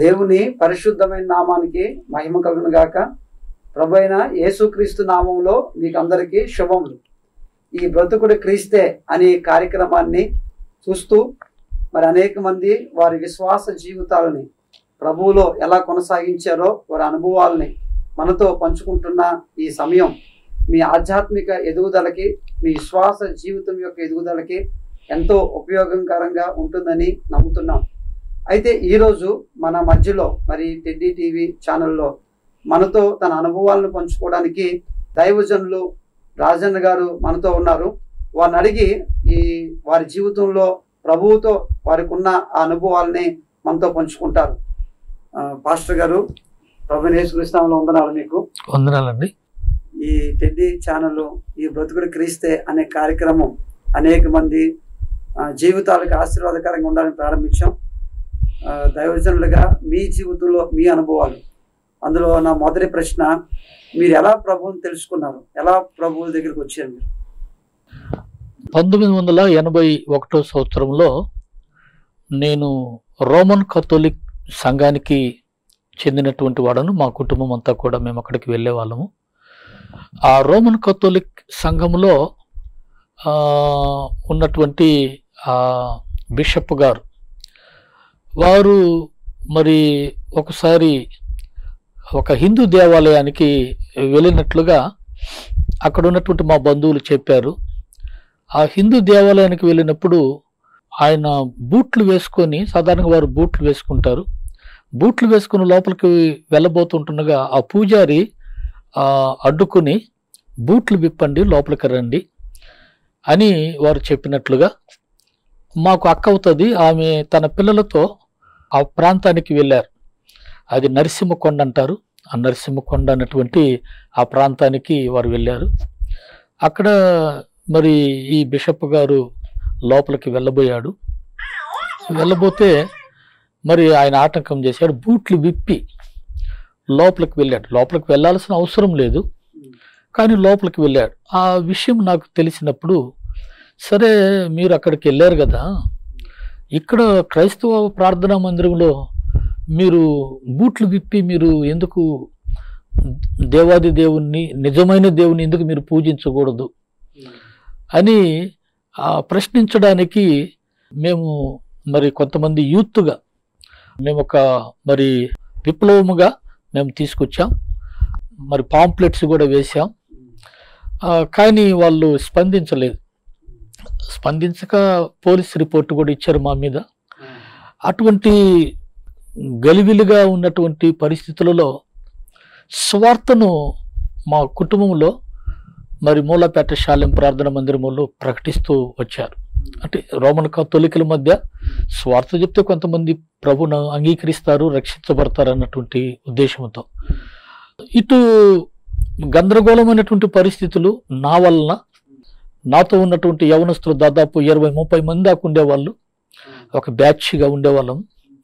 దేవుని పరిశుద్ధమైన నామానికి మహిమ కలుగును గాక ప్రభు అయిన యేసుక్రీస్తు నామంలో మీకు అందరికీ శుభములు ఈ బ్రతుకుడు క్రీస్తే అనే కార్యక్రమాన్ని చూస్తూ మరి అనేక మంది వారి విశ్వాస జీవితాలని ప్రభువులో ఎలా కొనసాగించారో వారి అనుభవాలని మనతో పంచుకుంటున్న ఈ సమయం మీ ఆధ్యాత్మిక ఎదుగుదలకి మీ విశ్వాస జీవితం యొక్క ఎదుగుదలకి ఎంతో ఉపయోగకరంగా ఉంటుందని నమ్ముతున్నాం అయితే ఈరోజు మన మధ్యలో మరి టెడ్డీ టీవీ ఛానల్లో మనతో తన అనుభవాలను పంచుకోవడానికి దైవజనులు రాజన్న గారు మనతో ఉన్నారు వారిని అడిగి ఈ వారి జీవితంలో ప్రభువుతో వారికి ఉన్న ఆ అనుభవాలని మనతో పంచుకుంటారు ఆ, పాస్టర్ గారు ప్రభు యేసుకృష్ణంలో వందనాలు మీకు వందనాలండి ఈ టెడ్డీ ఛానల్ ఈ బ్రతుకుడు క్రీస్తే అనే కార్యక్రమం అనేక మంది ఆ, జీవితాలకు ఆశీర్వాదకరంగా ఉండాలని ప్రారంభించాం ఆ, దైవజనులుగా మీ జీవితంలో మీ అనుభవాలు అందులో నా మొదటి ప్రశ్న మీరు ఎలా ప్రభువుని తెలుసుకున్నారు ఎలా ప్రభువు దగ్గరికి వచ్చారు మీరు పంతొమ్మిది వందల ఎనభై ఒకటో సంవత్సరంలో నేను రోమన్ కథోలిక్ సంఘానికి చెందినటువంటి వాడను మా కుటుంబం అంతా కూడా మేము అక్కడికి వెళ్ళే వాళ్ళము ఆ రోమన్ కథోలిక్ సంఘంలో ఆ, ఉన్నటువంటి ఆ బిషప్ గారు వారు మరి ఒకసారి ఒక హిందూ దేవాలయానికి వెళ్ళినట్లుగా అక్కడ ఉన్నటువంటి మా బంధువులు చెప్పారు ఆ హిందూ దేవాలయానికి వెళ్ళినప్పుడు ఆయన బూట్లు వేసుకొని సాధారణంగా వారు బూట్లు వేసుకుంటారు బూట్లు వేసుకుని లోపలికి వెళ్ళబోతుంటుండగా ఆ పూజారి ఆ, అడ్డుకుని బూట్లు విప్పండి లోపలికి రండి అని వారు చెప్పినట్లుగా మాకు అక్క అవుతుంది ఆమె తన పిల్లలతో ఆ ప్రాంతానికి వెళ్ళారు అది నరసింహకొండ అంటారు ఆ నరసింహకొండ అన్నటువంటి ఆ ప్రాంతానికి వారు వెళ్ళారు అక్కడ మరి ఈ బిషప్ గారు లోపలికి వెళ్ళబోయాడు వెళ్ళబోతే మరి ఆయన ఆటంకం చేశాడు బూట్లు విప్పి లోపలికి వెళ్ళాడు లోపలికి వెళ్ళాల్సిన అవసరం లేదు కానీ లోపలికి వెళ్ళాడు ఆ విషయం నాకు తెలిసినప్పుడు సరే మీరు అక్కడికి వెళ్ళారు కదా ఇక్కడ క్రైస్తవ ప్రార్థనా మందిరంలో మీరు బూట్లు విప్పి మీరు ఎందుకు దేవాది దేవుణ్ణి నిజమైన దేవుని ఎందుకు మీరు పూజించకూడదు అని ఆ, ప్రశ్నించడానికి మేము మరి కొంతమంది యూత్గా మేము ఒక మరి విప్లవముగా మేము తీసుకొచ్చాం మరి పాంప్లెట్స్ కూడా వేశాం ఆ, కానీ వాళ్ళు స్పందించలేదు స్పందించక పోలీస్ రిపోర్ట్ కూడా ఇచ్చారు మా మీద అటువంటి గలిబిలిగా ఉన్నటువంటి పరిస్థితులలో స్వార్థను మా కుటుంబంలో మరి మూలపేట శాలెం ప్రార్థన మందిరములో ప్రకటిస్తూ వచ్చారు అంటే రోమన్ కథోలికల మధ్య స్వార్థ చెప్తే కొంతమంది ప్రభును అంగీకరిస్తారు రక్షించబడతారు అన్నటువంటి ఉద్దేశంతో ఇటు గందరగోళమైనటువంటి పరిస్థితులు నా వలన నాతో ఉన్నటువంటి యవనస్తులు దాదాపు ఇరవై ముప్పై మంది దాకా ఉండేవాళ్ళు ఒక బ్యాచ్గా ఉండేవాళ్ళం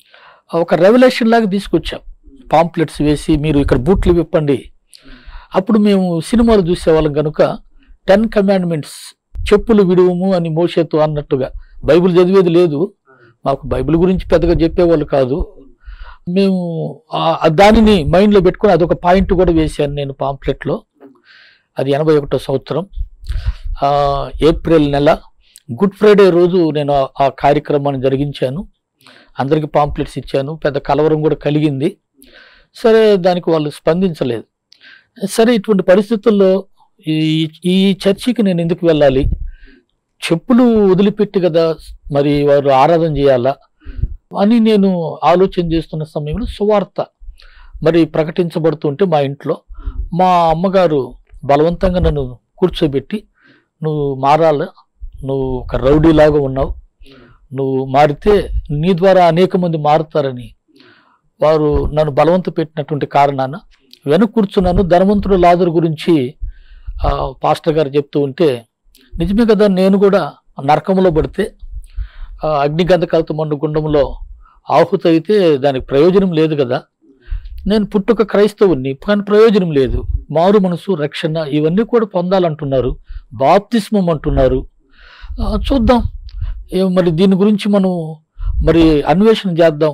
ఒక రెవల్యూషన్ లాగా తీసుకొచ్చాం పాంప్లెట్స్ వేసి మీరు ఇక్కడ బూట్లు విప్పండి అప్పుడు మేము సినిమాలు చూసేవాళ్ళం కనుక టెన్ కమాండ్మెంట్స్ చెప్పులు విడువము అని మోసేతో అన్నట్టుగా బైబిల్ చదివేది లేదు మాకు బైబిల్ గురించి పెద్దగా చెప్పేవాళ్ళు కాదు మేము ఆ- ఆ దానిని మైండ్లో పెట్టుకొని అదొక పాయింట్ కూడా వేశాను నేను పాంప్లెట్లో అది ఎనభై ఒకటో సంవత్సరం ఆ, ఏప్రిల్ నెల గుడ్ ఫ్రైడే రోజు నేను ఆ- ఆ కార్యక్రమాన్ని జరిగించాను అందరికి పాంప్లెట్స్ ఇచ్చాను పెద్ద కలవరం కూడా కలిగింది సరే దానికి వాళ్ళు స్పందించలేదు సరే ఇటువంటి పరిస్థితుల్లో ఈ ఈ చర్చికి నేను ఎందుకు వెళ్ళాలి చెప్పులు వదిలిపెట్టి కదా మరి వారు ఆరాధన చేయాలా అని నేను ఆలోచన చేస్తున్న సమయంలో సువార్త మరి ప్రకటించబడుతుంటే మా ఇంట్లో మా అమ్మగారు బలవంతంగా నన్ను కూర్చోబెట్టి నువ్వు మారాల నువ్వు ఒక రౌడీలాగా ఉన్నావు నువ్వు మారితే నీ ద్వారా అనేక మంది మారుతారని వారు నన్ను బలవంత పెట్టినటువంటి కారణాన వెనక కూర్చున్నాను ధనవంతుడు లాజరు గురించి ఆ, పాస్టర్ గారు చెప్తూ ఉంటే నిజమే కదా నేను కూడా నరకంలో పడితే ఆ, అగ్నిగంధకాలతో మండు గుండంలో ఆహుతి అయితే దానికి ప్రయోజనం లేదు కదా నేను పుట్టుక క్రైస్తవుని కానీ ప్రయోజనం లేదు మారు మనసు రక్షణ ఇవన్నీ కూడా పొందాలంటున్నారు బాప్తిస్మం అంటున్నారు ఆ, చూద్దాం ఏ మరి దీని గురించి మనం మరి అన్వేషణ చేద్దాం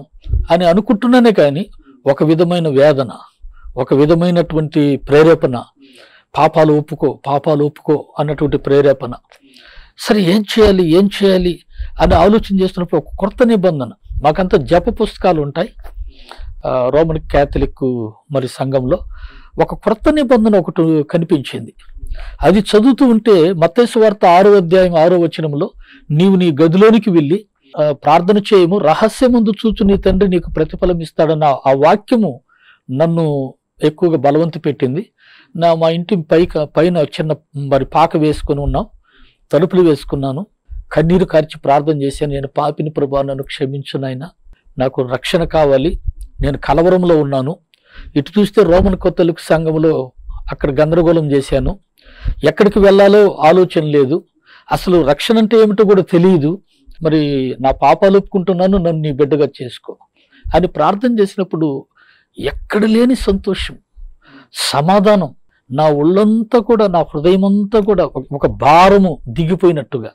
అని అనుకుంటున్నానే కానీ ఒక విధమైన వేదన ఒక విధమైనటువంటి ప్రేరేపణ పాపాలు ఒప్పుకో పాపాలు ఒప్పుకో అన్నటువంటి ప్రేరేపణ సరే ఏం చేయాలి ఏం చేయాలి అని ఆలోచన చేస్తున్నప్పుడు ఒక కొత్త నిబంధన మాకంతా జప పుస్తకాలు ఉంటాయి ఆ, రోమన్ క్యాథలిక్ మరి సంఘంలో ఒక కొత్త నిబంధన ఒకటి కనిపించింది అది చదువుతూ ఉంటే మత్తేసు వార్త ఆరో అధ్యాయం ఆరో వచనంలో నీవు నీ గదిలోనికి వెళ్ళి ఆ, ప్రార్థన చేయము రహస్యముందు చూచు నీ తండ్రి నీకు ప్రతిఫలం ఇస్తాడన్న ఆ వాక్యము నన్ను ఎక్కువగా బలవంత పెట్టింది నా మా ఇంటి పైక పైన చిన్న మరి పాక వేసుకొని ఉన్నాం తలుపులు వేసుకున్నాను కన్నీరు కార్చి ప్రార్థన చేశాను నేను పాపిని ప్రభా నన్ను క్షమించు నాయనా నాకు రక్షణ కావాలి నేను కలవరంలో ఉన్నాను ఇటు చూస్తే రోమన్ కొత్తలకు సంఘంలో అక్కడ గందరగోళం చేశాను ఎక్కడికి వెళ్ళాలో ఆలోచన లేదు అసలు రక్షణ అంటే ఏమిటో కూడా తెలియదు మరి నా పాపాలు ఒప్పుకుంటున్నాను నన్ను నీ బిడ్డగా చేసుకో అని ప్రార్థన చేసినప్పుడు ఎక్కడ లేని సంతోషం సమాధానం నా ఒళ్ళంతా కూడా నా హృదయం అంతా కూడా ఒక- ఒక భారము దిగిపోయినట్టుగా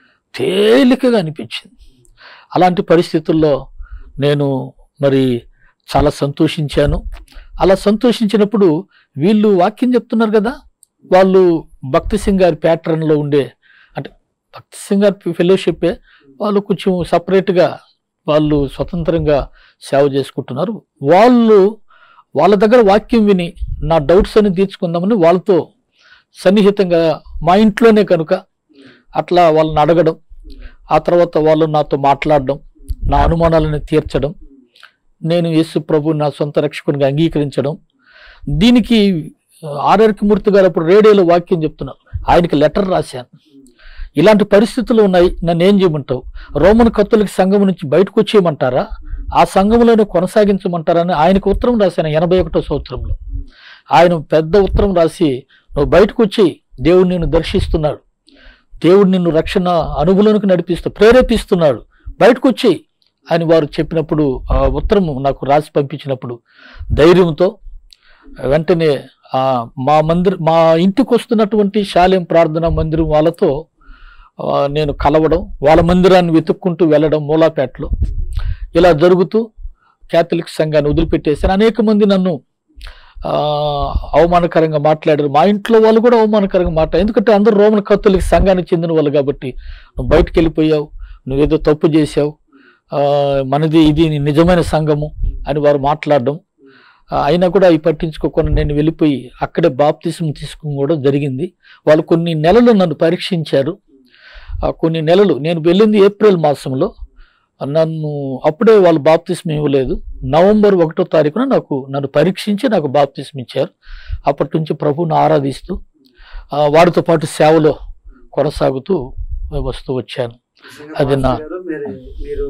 తేలికగా అనిపించింది అలాంటి పరిస్థితుల్లో నేను మరి చాలా సంతోషించాను అలా సంతోషించినప్పుడు వీళ్ళు వాక్యం చెప్తున్నారు కదా వాళ్ళు భక్తి సింగ్ గారి ప్యాటర్న్లో ఉండే అంటే భక్తి సింగ్ గారి ఫెలోషిప్పే వాళ్ళు కొంచెం సపరేట్గా వాళ్ళు స్వతంత్రంగా సేవ చేసుకుంటున్నారు వాళ్ళు వాళ్ళ దగ్గర వాక్యం విని నా డౌట్స్ అని తీర్చుకుందామని వాళ్ళతో సన్నిహితంగా మా ఇంట్లోనే కనుక అట్లా వాళ్ళని అడగడం ఆ తర్వాత వాళ్ళు నాతో మాట్లాడడం నా అనుమానాలను తీర్చడం నేను యేసు ప్రభు నా సొంత రక్షకునిగా అంగీకరించడం దీనికి ఆర్ఆర్కి మూర్తి గారు అప్పుడు రేడియోలో వాక్యం చెప్తున్నారు ఆయనకి లెటర్ రాశాను ఇలాంటి పరిస్థితులు ఉన్నాయి నన్ను ఏం చేయమంటావు రోమన్ కత్తులకి సంఘం నుంచి బయటకు వచ్చేయమంటారా ఆ సంఘంలోనే కొనసాగించమంటారా అని ఆయనకు ఉత్తరం రాశాను ఎనభై ఒకటో సంవత్సరంలో ఆయన పెద్ద ఉత్తరం రాసి నువ్వు బయటకు వచ్చి దేవుడు నిన్ను దర్శిస్తున్నాడు దేవుడు నిన్ను రక్షణ అనుభవంలోకి నడిపిస్తూ ప్రేరేపిస్తున్నాడు బయటకు వచ్చి అని వారు చెప్పినప్పుడు ఆ ఉత్తరం నాకు రాసి పంపించినప్పుడు ధైర్యంతో వెంటనే ఆ, మా మందిర మా ఇంటికి వస్తున్నటువంటి శాలెం ప్రార్థన మందిరం వాళ్ళతో ఆ, నేను కలవడం వాళ్ళ మందిరాన్ని వెతుక్కుంటూ వెళ్ళడం మూలాపేటలో ఇలా జరుగుతూ క్యాథలిక్ సంఘాన్ని వదిలిపెట్టేసాను అనేక మంది నన్ను ఆ, అవమానకరంగా మాట్లాడారు మా ఇంట్లో వాళ్ళు కూడా అవమానకరంగా మాట్లాడారు ఎందుకంటే అందరూ రోమన్ కత్తులకి సంఘానికి చెందిన వాళ్ళు కాబట్టి నువ్వు బయటకు వెళ్ళిపోయావు నువ్వేదో తప్పు చేశావు ఆ, మనది ఇది నిజమైన సంఘము అని వారు మాట్లాడడం ఆ, అయినా కూడా అవి పట్టించుకోకుండా నేను వెళ్ళిపోయి అక్కడే బాప్తిసం తీసుకోవడం కూడా జరిగింది వాళ్ళు కొన్ని నెలలు నన్ను పరీక్షించారు ఆ, కొన్ని నెలలు నేను వెళ్ళింది ఏప్రిల్ మాసంలో నన్ను అప్పుడే వాళ్ళు బాప్తిస్మ ఇవ్వలేదు నవంబర్ ఒకటో తారీఖున నాకు నన్ను పరీక్షించి నాకు బాప్తిస్మ ఇచ్చారు అప్పటి నుంచి ప్రభువుని ఆరాధిస్తూ ఆ, వారితో పాటు సేవలో కొనసాగుతూ వస్తూ వచ్చాను అది నా- పాస్టర్ గారు, మీరు మీరు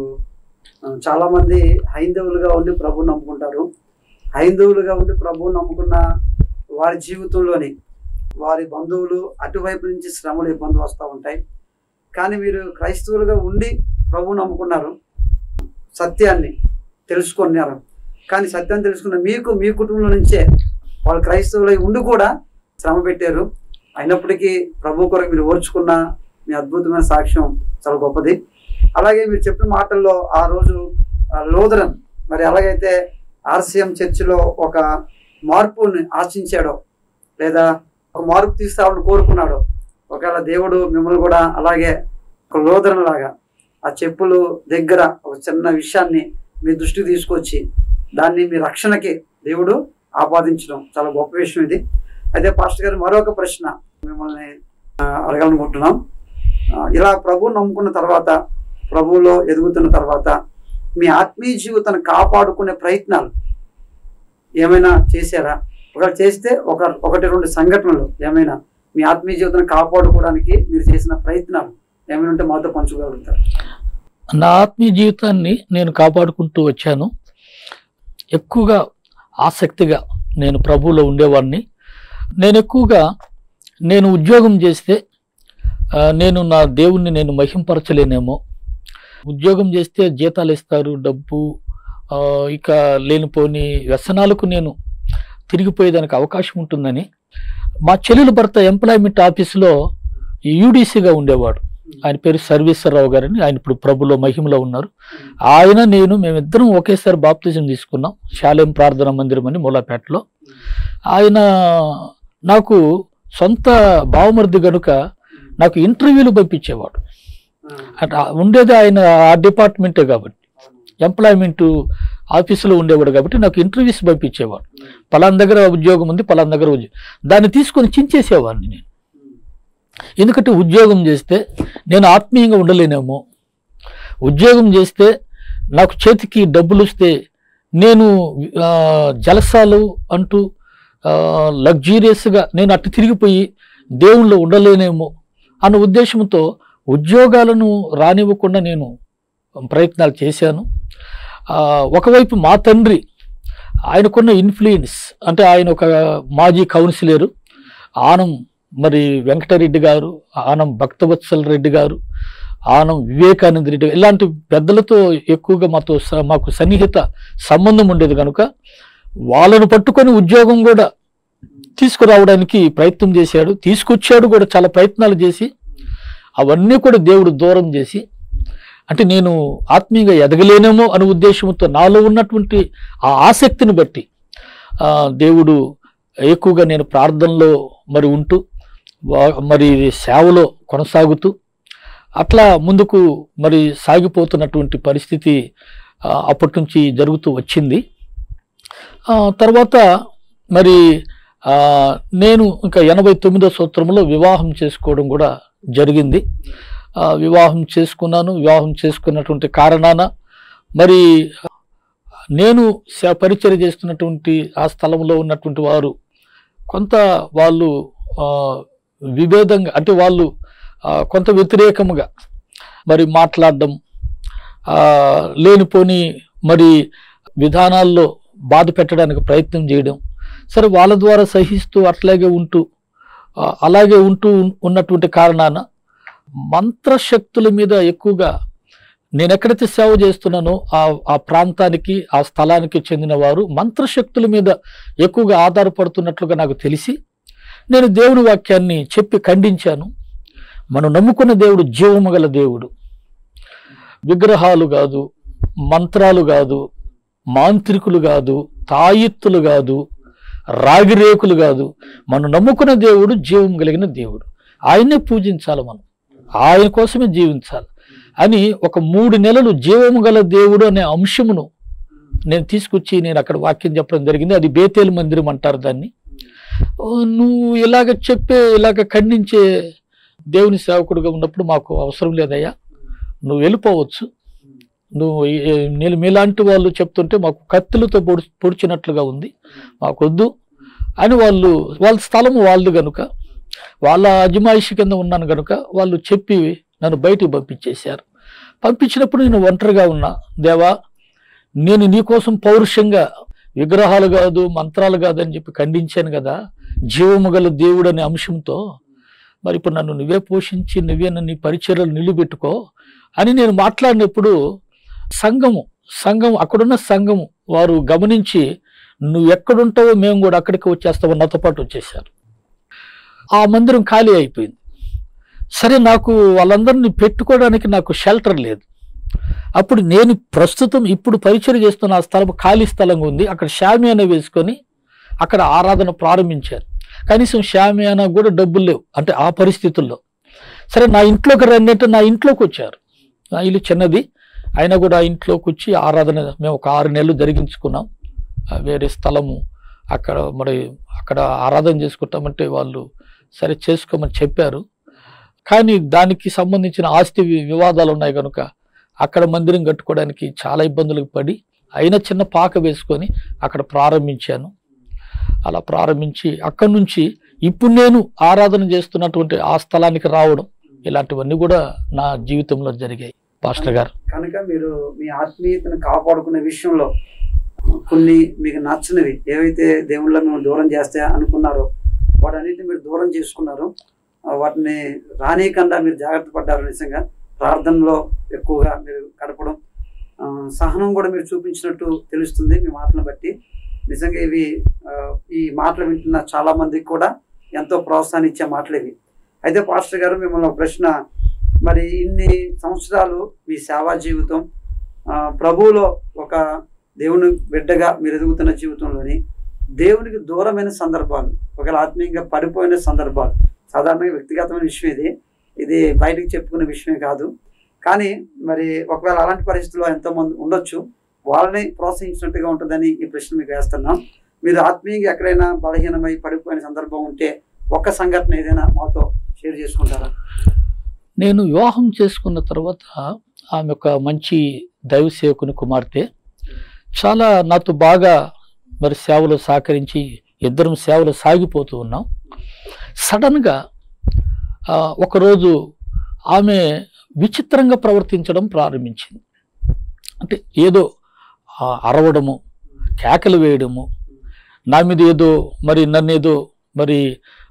ఆ, చాలా మంది హైందవులుగా ఉండి ప్రభువు నమ్ముకుంటారు హైందవులుగా ఉండి ప్రభువు నమ్ముకున్న వారి జీవితంలోని వారి బంధువులు అటువైపు నుంచి శ్రమలు ఇబ్బందులు వస్తూ ఉంటాయి కానీ మీరు క్రైస్తవులుగా ఉండి ప్రభువు నమ్ముకున్నారు సత్యాన్ని తెలుసుకున్నారు కానీ సత్యాన్ని తెలుసుకున్న మీకు మీ కుటుంబంలో నుంచే వాళ్ళు క్రైస్తవులై ఉండి కూడా శ్రమ పెట్టారు అయినప్పటికీ ప్రభు కొరకు మీరు ఓర్చుకున్న మీ అద్భుతమైన సాక్ష్యం చాలా గొప్పది అలాగే మీరు చెప్పిన మాటల్లో ఆ రోజు ఆ, లోదరన్ మరి ఎలాగైతే ఆర్సీఎం చర్చిలో ఒక మార్పుని ఆశించాడో లేదా ఒక మార్పు తీసుకురావాలని కోరుకున్నాడో ఒకవేళ దేవుడు మిమ్మల్ని కూడా అలాగే ఒక లోదరన్ లాగా ఆ చెప్పులు దగ్గర ఒక చిన్న విషయాన్ని మీ దృష్టికి తీసుకొచ్చి దాన్ని మీ రక్షణకి దేవుడు ఆపాదించడం చాలా గొప్ప విషయం ఇది అయితే పాస్టర్ గారు మరొక ప్రశ్న మిమ్మల్ని ఆ, అడగాలనుకుంటున్నాం ఆ, ఇలా ప్రభువు నమ్ముకున్న తర్వాత ప్రభువులో ఎదుగుతున్న తర్వాత మీ ఆత్మీయ జీవితాన్ని కాపాడుకునే ప్రయత్నాలు ఏమైనా చేశారా ఒకవేళ చేస్తే ఒక ఒకటి రెండు సంఘటనలు ఏమైనా మీ ఆత్మీయ జీవితాన్ని కాపాడుకోవడానికి మీరు చేసిన ప్రయత్నాలు ఏమైనా ఉంటే మాతో పంచుకోగలుగుతారు నా ఆత్మీయ జీవితాన్ని నేను కాపాడుకుంటూ వచ్చాను ఎక్కువగా ఆసక్తిగా నేను ప్రభువులో ఉండేవాడిని నేను ఎక్కువగా నేను ఉద్యోగం చేస్తే ఆ, నేను నా దేవుణ్ణి నేను మహింపరచలేనేమో ఉద్యోగం చేస్తే జీతాలు ఇస్తారు డబ్బు ఆ, ఇక లేనిపోని వ్యసనాలకు నేను తిరిగిపోయేదానికి అవకాశం ఉంటుందని మా చెల్లెలు భర్త ఎంప్లాయ్మెంట్ ఆఫీసులో యూడీసీగా ఉండేవాడు ఆయన పేరు సర్వేశ్వరరావు గారని ఆయన ఇప్పుడు ప్రభులో మహిమలో ఉన్నారు ఆయన నేను మేమిద్దరం ఒకేసారి బాప్తిజం తీసుకున్నాం శాలేం ప్రార్థన మందిరం అని మూలాపేటలో ఆయన నాకు సొంత బావమరిది గనుక నాకు ఇంటర్వ్యూలు పంపించేవాడు అట్ ఆ- ఉండేది ఆయన ఆ డిపార్ట్మెంటే కాబట్టి ఎంప్లాయ్మెంట్ ఆఫీసులో ఉండేవాడు కాబట్టి నాకు ఇంటర్వ్యూస్ పంపించేవాడు పలానా దగ్గర ఉద్యోగం ఉంది పలానా దగ్గర ఉద్యోగం దాన్ని తీసుకొని చించేసేవాడిని నేను ఎందుకంటే ఉద్యోగం చేస్తే నేను ఆత్మీయంగా ఉండలేనేమో ఉద్యోగం చేస్తే నాకు చేతికి డబ్బులు వస్తే నేను ఆ, జలసాలు అంటూ లగ్జీరియస్గా నేను అటు తిరిగిపోయి దేవుళ్ళు ఉండలేనేమో అన్న ఉద్దేశంతో ఉద్యోగాలను రానివ్వకుండా నేను ప్రయత్నాలు చేశాను ఆ, ఒకవైపు మా తండ్రి ఆయనకున్న ఇన్ఫ్లుయెన్స్ అంటే ఆయన ఒక మాజీ కౌన్సిలరు ఆనం మరి వెంకటరెడ్డి గారు ఆనం భక్తవత్సల రెడ్డి గారు ఆనం వివేకానంద రెడ్డి గారు, ఇలాంటి పెద్దలతో ఎక్కువగా మాతో స- మాకు సన్నిహిత సంబంధం ఉండేది కనుక వాళ్ళను పట్టుకొని ఉద్యోగం కూడా తీసుకురావడానికి ప్రయత్నం చేశాడు తీసుకొచ్చాడు కూడా చాలా ప్రయత్నాలు చేసి అవన్నీ కూడా దేవుడు దూరం చేసి అంటే నేను ఆత్మీయంగా ఎదగలేనేమో అనే ఉద్దేశంతో నాలో ఉన్నటువంటి ఆ ఆసక్తిని బట్టి ఆ, దేవుడు ఎక్కువగా నేను ప్రార్థనలో మరి ఉంటూ వా- మరి సేవలో కొనసాగుతూ అట్లా ముందుకు మరి సాగిపోతున్నటువంటి పరిస్థితి ఆ, అప్పటి నుంచి జరుగుతూ వచ్చింది ఆ, తర్వాత మరి ఆ, నేను ఇంకా ఎనభై తొమ్మిదో సంవత్సరంలో వివాహం చేసుకోవడం కూడా జరిగింది ఆ, వివాహం చేసుకున్నాను వివాహం చేసుకున్నటువంటి కారణాన మరి నేను స- పరిచయం చేస్తున్నటువంటి ఆ స్థలంలో ఉన్నటువంటి వారు కొంత వాళ్ళు ఆ, విభేదంగా అంటే వాళ్ళు ఆ, కొంత వ్యతిరేకముగా మరి మాట్లాడడం ఆ, లేనిపోని మరి విధానాల్లో బాధ పెట్టడానికి ప్రయత్నం చేయడం సరే వాళ్ళ ద్వారా సహిస్తూ అట్లాగే ఉంటూ ఆ, అలాగే ఉంటూ ఉన్- ఉన్నటువంటి కారణాన మంత్రశక్తుల మీద ఎక్కువగా నేను ఎక్కడైతే సేవ చేస్తున్నానో ఆ ఆ ప్రాంతానికి ఆ స్థలానికి చెందిన వారు మంత్రశక్తుల మీద ఎక్కువగా ఆధారపడుతున్నట్లుగా నాకు తెలిసి నేను దేవుని వాక్యాన్ని చెప్పి ఖండించాను మనం నమ్ముకున్న దేవుడు జీవము గల దేవుడు విగ్రహాలు కాదు మంత్రాలు కాదు మాంత్రికులు కాదు తాయిత్తులు కాదు రాగిరేకులు కాదు మనం నమ్ముకున్న దేవుడు జీవం కలిగిన దేవుడు ఆయన్నే పూజించాలి మనం ఆయన కోసమే జీవించాలి అని ఒక మూడు నెలలు జీవము గల దేవుడు అనే అంశమును నేను తీసుకొచ్చి నేను అక్కడ వాక్యం చెప్పడం జరిగింది అది బేతేలు మందిరం అంటారు దాన్ని ఓ, నువ్వు ఇలాగ చెప్పే ఇలాగ ఖండించే దేవుని సేవకుడిగా ఉన్నప్పుడు మాకు అవసరం లేదయ్యా నువ్వు వెళ్ళిపోవచ్చు నువ్వు ఏ- నేను మీలాంటి వాళ్ళు చెప్తుంటే మాకు కత్తులతో పొడి పొడిచినట్లుగా ఉంది మాకొద్దు అని వాళ్ళు వాళ్ళ స్థలం వాళ్ళది కనుక వాళ్ళ అజమాయిషి కింద ఉన్నాను కనుక వాళ్ళు చెప్పి నన్ను బయటికి పంపించేశారు పంపించినప్పుడు నేను ఒంటరిగా ఉన్నా దేవా నేను నీకోసం పౌరుషంగా విగ్రహాలు కాదు మంత్రాలు కాదు అని చెప్పి ఖండించాను కదా జీవము గల దేవుడు అనే అంశంతో మరి ఇప్పుడు నన్ను నువ్వే పోషించి నువ్వే నన్ను నీ పరిచర్యలు నిలబెట్టుకో అని నేను మాట్లాడినప్పుడు సంఘము సంఘం అక్కడున్న సంఘము వారు గమనించి నువ్వు ఎక్కడుంటావో మేము కూడా అక్కడికి వచ్చేస్తామో నాతో పాటు వచ్చేసారు ఆ మందిరం ఖాళీ అయిపోయింది సరే నాకు వాళ్ళందరినీ పెట్టుకోవడానికి నాకు షెల్టర్ లేదు అప్పుడు నేను ప్రస్తుతం ఇప్పుడు పరిచయం చేస్తున్న ఆ స్థలం ఖాళీ స్థలంగా ఉంది అక్కడ షామియానా వేసుకొని అక్కడ ఆరాధన ప్రారంభించారు కనీసం షామియానా కూడా డబ్బులు లేవు అంటే ఆ పరిస్థితుల్లో సరే నా ఇంట్లోకి రండి అంటే నా ఇంట్లోకి వచ్చారు నా ఇల్లు చిన్నది అయినా కూడా ఆ ఇంట్లోకి వచ్చి ఆరాధన మేము ఒక ఆరు నెలలు జరిగించుకున్నాం ఆ వేరే స్థలము అక్కడ మరి అక్కడ ఆరాధన చేసుకుంటామంటే వాళ్ళు సరే చేసుకోమని చెప్పారు కానీ దానికి సంబంధించిన ఆస్తి వి- వివాదాలు ఉన్నాయి కనుక అక్కడ మందిరం కట్టుకోవడానికి చాలా ఇబ్బందులకు పడి అయినా చిన్న పాక వేసుకొని అక్కడ ప్రారంభించాను అలా ప్రారంభించి అక్కడి నుంచి ఇప్పుడు నేను ఆరాధన చేస్తున్నటువంటి ఆ స్థలానికి రావడం ఇలాంటివన్నీ కూడా నా జీవితంలో జరిగాయి పాస్టర్ గారు కనుక మీరు మీ ఆత్మీయతను కాపాడుకునే విషయంలో కొన్ని మీకు నచ్చనివి ఏవైతే దేవుళ్ళ మేము దూరం చేస్తే అనుకున్నారో వాటన్నిటిని మీరు దూరం చేసుకున్నారు ఆ వాటిని రానీయకుండా మీరు జాగ్రత్త పడ్డారు నిజంగా ప్రార్థనలో ఎక్కువగా మీరు గడపడం ఆ, సహనం కూడా మీరు చూపించినట్టు తెలుస్తుంది మీ మాటలను బట్టి నిజంగా ఇవి ఆ, ఈ మాటలు వింటున్న చాలా మందికి కూడా ఎంతో ప్రోత్సాహాన్ని ఇచ్చే మాటలు ఇవి అయితే పాస్టర్ గారు మిమ్మల్ని ఒక ప్రశ్న మరి ఇన్ని సంవత్సరాలు మీ సేవా జీవితం ఆ, ప్రభువులో ఒక దేవుని బిడ్డగా మీరు ఎదుగుతున్న జీవితంలోని దేవునికి దూరమైన సందర్భాలు ఒకవేళ ఆత్మీయంగా పడిపోయిన సందర్భాలు సాధారణంగా వ్యక్తిగతమైన విషయం ఇది ఇది బయటికి చెప్పుకునే విషయమే కాదు కానీ మరి ఒకవేళ అలాంటి పరిస్థితుల్లో ఎంతోమంది ఉండొచ్చు వాళ్ళని ప్రోత్సహించినట్టుగా ఉంటుందని ఈ ప్రశ్న మీకు వేస్తున్నాం మీరు ఆత్మీయంగా ఎక్కడైనా బలహీనమై పడిపోయిన సందర్భం ఉంటే ఒక్క సంఘటన ఏదైనా మాతో షేర్ చేసుకుంటారా నేను వివాహం చేసుకున్న తర్వాత ఆమె ఒక మంచి దైవ సేవకుని కుమార్తె చాలా నాతో బాగా మరి సేవలు సహకరించి ఇద్దరం సేవలు సాగిపోతూ ఉన్నాం సడన్గా ఆ, ఒకరోజు ఆమె విచిత్రంగా ప్రవర్తించడం ప్రారంభించింది అంటే ఏదో ఆ, అరవడము కేకలు వేయడము నా మీద ఏదో మరి నన్ను ఏదో మరి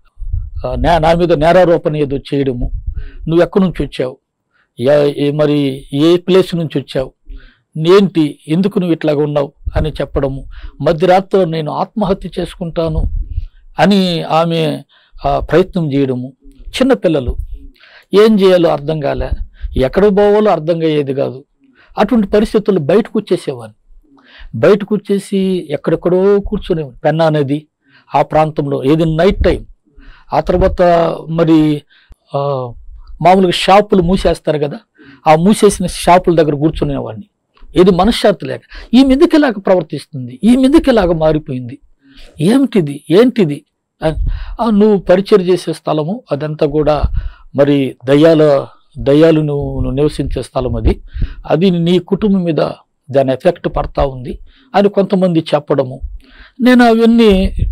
ఆ, నే- నా మీద నేరారోపణ ఏదో చేయడము నువ్వు ఎక్కడి నుంచి వచ్చావు ఏ- ఏ- మరి ఏ ప్లేస్ నుంచి వచ్చావు ఏంటి ఎందుకు నువ్వు ఇట్లాగా ఉన్నావు అని చెప్పడము మధ్యరాత్రిలో నేను ఆత్మహత్య చేసుకుంటాను అని ఆమె ఆ, ప్రయత్నం చేయడము చిన్నపిల్లలు ఏం చేయాలో అర్థం కాలే ఎక్కడ పోవాలో అర్థం అయ్యేది కాదు అటువంటి పరిస్థితుల్లో బయటకు వచ్చేసేవాడిని బయటకు వచ్చేసి ఎక్కడెక్కడో కూర్చునేవాడిని పెన్నా నది ఆ ప్రాంతంలో ఏది నైట్ టైం ఆ తర్వాత మరి ఆ, మామూలుగా షాపులు మూసేస్తారు కదా ఆ మూసేసిన షాపుల దగ్గర కూర్చునేవాడిని ఏది మనశ్శాంతి లేక ఈ మీదకిలాగా ప్రవర్తిస్తుంది ఈ మీదకిలాగా మారిపోయింది ఏమిటిది ఏంటిది అని, "ఆ, నువ్వు పరిచయం చేసే స్థలము అదంతా కూడా మరి దయ్యాల దయ్యాలు నువ్వు నువ్వు నివసించే స్థలం అది అది నీ కుటుంబం మీద దాని ఎఫెక్ట్ పడతా ఉంది అని కొంతమంది చెప్పడము నేను అవన్నీ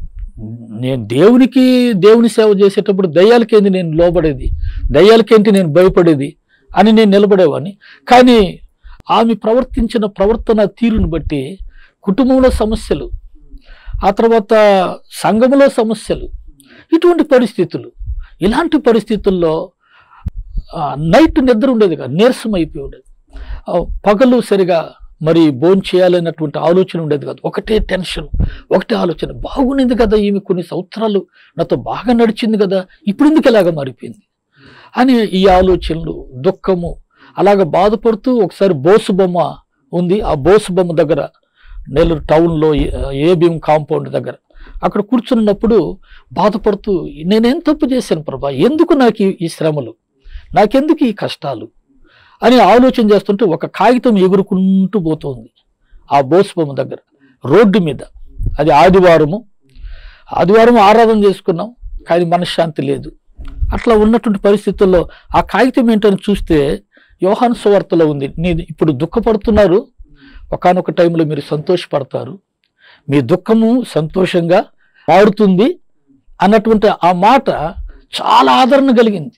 నేను దేవునికి దేవుని సేవ చేసేటప్పుడు దయ్యాలకేంది నేను లోబడేది దయ్యాలకేంటి నేను భయపడేది అని నేను నిలబడేవాడిని కానీ ఆమె ప్రవర్తించిన ప్రవర్తన తీరుని బట్టి కుటుంబంలో సమస్యలు ఆ తర్వాత సంఘములో సమస్యలు ఇటువంటి పరిస్థితులు ఇలాంటి పరిస్థితుల్లో ఆ, నైట్ నిద్ర ఉండేది కాదు నీరసం అయిపోయి ఉండేది ఆ, పగలు సరిగా మరి భోజనం చేయాలన్నటువంటి ఆలోచన ఉండేది కాదు ఒకటే టెన్షన్ ఒకటే ఆలోచన బాగుండింది కదా ఈమె కొన్ని సంవత్సరాలు నాతో బాగా నడిచింది కదా ఇప్పుడు ఎందుకు ఇలాగ మారిపోయింది అని ఈ ఆలోచనలు దుఃఖము అలాగ బాధపడుతూ ఒకసారి బోసు బొమ్మ ఉంది ఆ బోసు బొమ్మ దగ్గర నెల్లూరు టౌన్లో ఏ భీం కాంపౌండ్ దగ్గర అక్కడ కూర్చున్నప్పుడు బాధపడుతూ నేనేం తప్పు చేశాను ప్రభా ఎందుకు నాకు ఈ- ఈ శ్రమలు నాకెందుకు ఈ కష్టాలు అని ఆలోచన చేస్తుంటే ఒక కాగితం ఎగురుకుంటూ పోతుంది ఆ బోసు బొమ్మ దగ్గర రోడ్డు మీద అది ఆదివారము ఆదివారం ఆరాధన చేసుకున్నాం కానీ మనశ్శాంతి లేదు అట్లా ఉన్నటువంటి పరిస్థితుల్లో ఆ కాగితం ఏంటని చూస్తే యోహాను సువార్తలో ఉంది నీ ఇప్పుడు దుఃఖపడుతున్నారు ఒకానొక టైంలో మీరు సంతోషపడతారు మీ దుఃఖము సంతోషంగా మారుతుంది అన్నటువంటి ఆ మాట చాలా ఆదరణ కలిగింది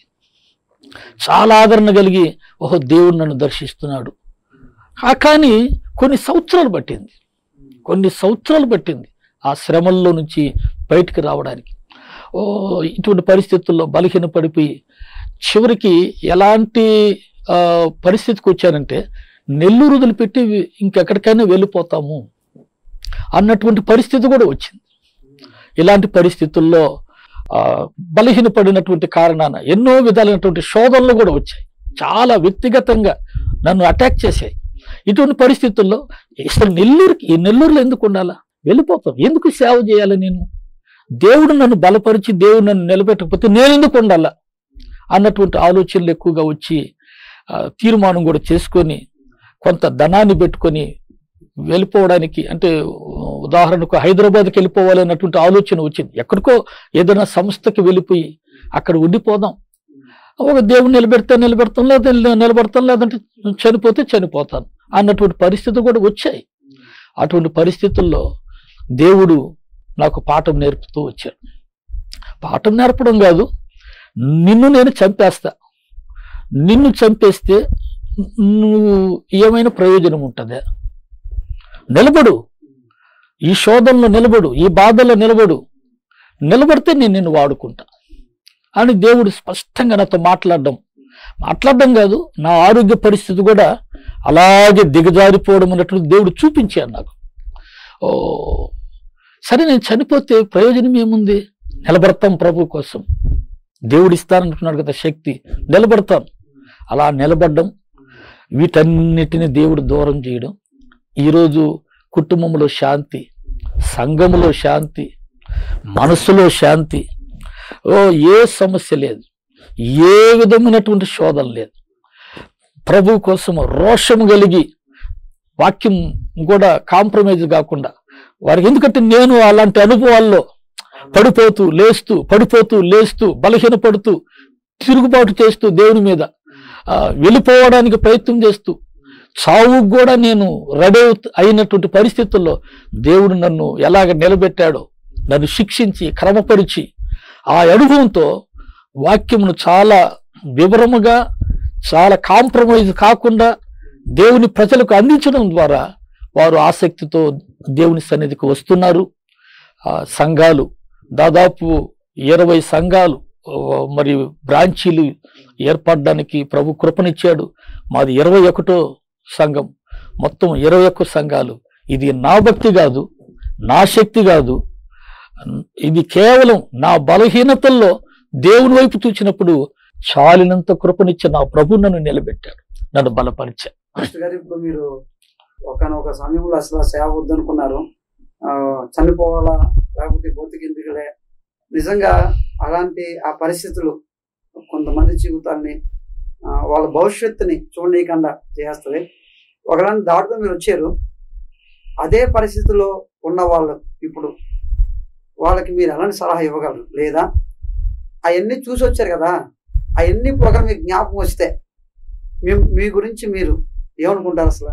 చాలా ఆదరణ కలిగి ఓహో దేవుడు నన్ను దర్శిస్తున్నాడు ఆ కానీ కొన్ని సంవత్సరాలు పట్టింది కొన్ని సంవత్సరాలు పట్టింది ఆ శ్రమల్లో నుంచి బయటికి రావడానికి ఓ ఇటువంటి పరిస్థితుల్లో బలహీన పడిపోయి చివరికి ఎలాంటి ఆ, పరిస్థితికి వచ్చానంటే నెల్లూరు వదిలిపెట్టి ఇంకెక్కడికైనా వెళ్ళిపోతాము అన్నటువంటి పరిస్థితి కూడా వచ్చింది ఇలాంటి పరిస్థితుల్లో ఆ, బలహీనపడినటువంటి కారణాన ఎన్నో విధాలైనటువంటి శోధనలు కూడా వచ్చాయి చాలా వ్యక్తిగతంగా నన్ను అటాక్ చేశాయి ఇటువంటి పరిస్థితుల్లో అసలు నెల్లూరుకి ఈ నెల్లూరులో ఎందుకు ఉండాలా వెళ్ళిపోతాం ఎందుకు సేవ చేయాలి నేను దేవుడు నన్ను బలపరిచి దేవుడు నన్ను నిలబెట్టకపోతే నేను ఎందుకు ఉండాలా అన్నటువంటి ఆలోచనలు ఎక్కువగా వచ్చి ఆ, తీర్మానం కూడా చేసుకొని కొంత ధనాన్ని పెట్టుకొని వెళ్ళిపోవడానికి అంటే ఉదాహరణకు హైదరాబాద్కి వెళ్ళిపోవాలి అన్నటువంటి ఆలోచన వచ్చింది ఎక్కడికో ఏదైనా సంస్థకి వెళ్ళిపోయి అక్కడ ఉండిపోదాం ఒక దేవుడు నిలబెడితే నిలబెడతాం లేదా నిల- నిలబెడతాం లేదంటే చనిపోతే చనిపోతాను అన్నటువంటి పరిస్థితి కూడా వచ్చాయి అటువంటి పరిస్థితుల్లో దేవుడు నాకు పాఠం నేర్పుతూ వచ్చాడు పాఠం నేర్పడం కాదు నిన్ను నేను చంపేస్తా నిన్ను చంపేస్తే నువ్వు ఏమైనా ప్రయోజనం ఉంటుందా నిలబడు ఈ శోధనలో నిలబడు ఈ బాధల్లో నిలబడు నిలబడితే నేను నిన్ను వాడుకుంటా అని దేవుడు స్పష్టంగా నాతో మాట్లాడడం మాట్లాడడం కాదు నా ఆరోగ్య పరిస్థితి కూడా అలాగే దిగజారిపోవడం అన్నట్టు దేవుడు చూపించాడు నాకు ఓ సరే నేను చనిపోతే ప్రయోజనం ఏముంది నిలబడతాం ప్రభు కోసం దేవుడు ఇస్తానంటున్నాడు కదా శక్తి నిలబడతాను అలా నిలబడ్డం వీటన్నిటిని దేవుడు దూరం చేయడం ఈరోజు కుటుంబంలో శాంతి సంఘములో శాంతి మనసులో శాంతి ఓ ఏ సమస్య లేదు ఏ విధమైనటువంటి శోధన లేదు ప్రభు కోసం రోషం కలిగి వాక్యం కూడా కాంప్రమైజ్ కాకుండా వారికి ఎందుకంటే నేను అలాంటి అనుభవాల్లో పడిపోతూ లేస్తూ పడిపోతూ లేస్తూ బలహీనపడుతూ తిరుగుబాటు చేస్తూ దేవుని మీద ఆ, వెళ్ళిపోవడానికి ప్రయత్నం చేస్తూ చావుకు కూడా నేను రెడీ అవుతు- అయినటువంటి పరిస్థితుల్లో దేవుడు నన్ను ఎలాగ నిలబెట్టాడో నన్ను శిక్షించి క్రమపరిచి ఆ అనుభవంతో వాక్యమును చాలా వివరముగా చాలా కాంప్రమైజ్ కాకుండా దేవుని ప్రజలకు అందించడం ద్వారా వారు ఆసక్తితో దేవుని సన్నిధికి వస్తున్నారు ఆ సంఘాలు దాదాపు ఇరవై సంఘాలు ఆ, మరి బ్రాంచీలు ఏర్పడడానికి ప్రభు కృపనిచ్చాడు మాది ఇరవై ఒకటో సంఘం మొత్తం ఇరవై ఒక్క సంఘాలు ఇది నా భక్తి కాదు నా శక్తి కాదు ఇది కేవలం నా బలహీనతల్లో దేవుని వైపు చూచినప్పుడు చాలినంత కృపనిచ్చిన నా ప్రభు నన్ను నిలబెట్టాడు నన్ను బలపరిచాడు మాస్టర్ గారు ఇప్పుడు మీరు ఒకనొక సమయంలో అసలు ఆ సేవ వద్దనుకున్నారు ఆ, చనిపోవాలా లేకపోతే బతికిందుకులే నిజంగా అలాంటి ఆ పరిస్థితులు కొంతమంది జీవితాల్ని ఆ, వాళ్ళ భవిష్యత్తుని చూడనీయకుండా చేస్తుంది ఒకదాన్ని దాటుతూ మీరు వచ్చారు అదే పరిస్థితిలో ఉన్న వాళ్ళు ఇప్పుడు వాళ్ళకి మీరు ఎలాంటి సలహా ఇవ్వగలరు లేదా అవన్నీ చూసి వచ్చారు కదా అవన్నీ ఇప్పుడు మీకు జ్ఞాపకం వస్తే మీ మీ గురించి మీరు ఏమనుకుంటారు అసలు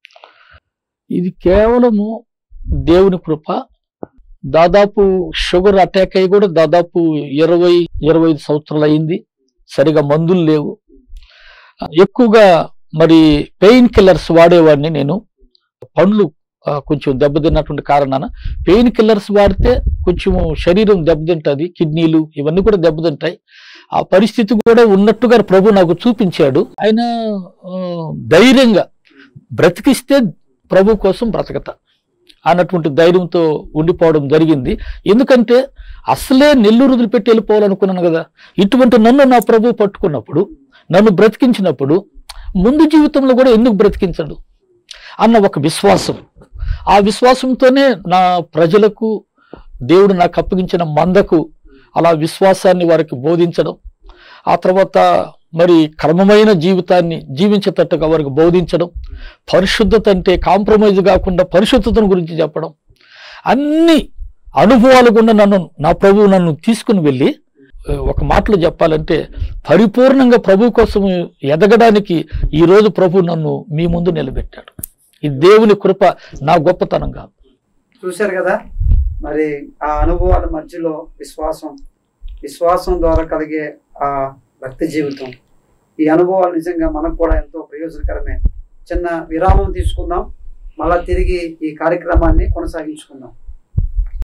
ఇది కేవలము దేవుని కృప దాదాపు షుగర్ అటాక్ అయ్యి కూడా దాదాపు ఇరవై ఇరవై ఐదు సంవత్సరాలు అయింది సరిగా మందులు లేవు ఎక్కువగా మరి పెయిన్ కిల్లర్స్ వాడేవాడిని నేను పండ్లు ఆ, కొంచెం దెబ్బతిన్నటువంటి కారణాన పెయిన్ కిల్లర్స్ వాడితే కొంచెం శరీరం దెబ్బతింటది కిడ్నీలు ఇవన్నీ కూడా దెబ్బతింటాయి ఆ పరిస్థితి కూడా ఉన్నట్టుగా ప్రభు నాకు చూపించాడు ఆయన ఆ, ధైర్యంగా బ్రతికిస్తే ప్రభు కోసం బ్రతకత అన్నటువంటి ధైర్యంతో ఉండిపోవడం జరిగింది ఎందుకంటే అసలే నెల్లూరు వదిలిపెట్టి వెళ్ళిపోవాలనుకున్నాను కదా ఇటువంటి నన్ను నా ప్రభు పట్టుకున్నప్పుడు నన్ను బ్రతికించినప్పుడు ముందు జీవితంలో కూడా ఎందుకు బ్రతికించడు అన్న ఒక విశ్వాసం ఆ విశ్వాసంతోనే నా ప్రజలకు దేవుడు నాకు అప్పగించిన మందకు అలా విశ్వాసాన్ని వారికి బోధించడం ఆ తర్వాత మరి క్రమమైన జీవితాన్ని జీవించేటట్టుగా వారికి బోధించడం పరిశుద్ధత అంటే కాంప్రమైజ్ కాకుండా పరిశుద్ధతను గురించి చెప్పడం అన్ని అనుభవాలు గుండా నన్ను నా ప్రభువు నన్ను తీసుకుని వెళ్ళి ఆ, ఒక మాటలో చెప్పాలంటే పరిపూర్ణంగా ప్రభు కోసం ఎదగడానికి ఈ రోజు ప్రభు నన్ను మీ ముందు నిలబెట్టాడు ఈ దేవుని కృప నా గొప్పతనం కాదు చూశారు కదా మరి ఆ అనుభవాల మధ్యలో విశ్వాసం విశ్వాసం ద్వారా కలిగే ఆ భక్తి జీవితం ఈ అనుభవాలు నిజంగా మనకు కూడా ఎంతో ప్రయోజనకరమే చిన్న విరామం తీసుకుందాం మళ్ళా తిరిగి ఈ కార్యక్రమాన్ని కొనసాగించుకుందాం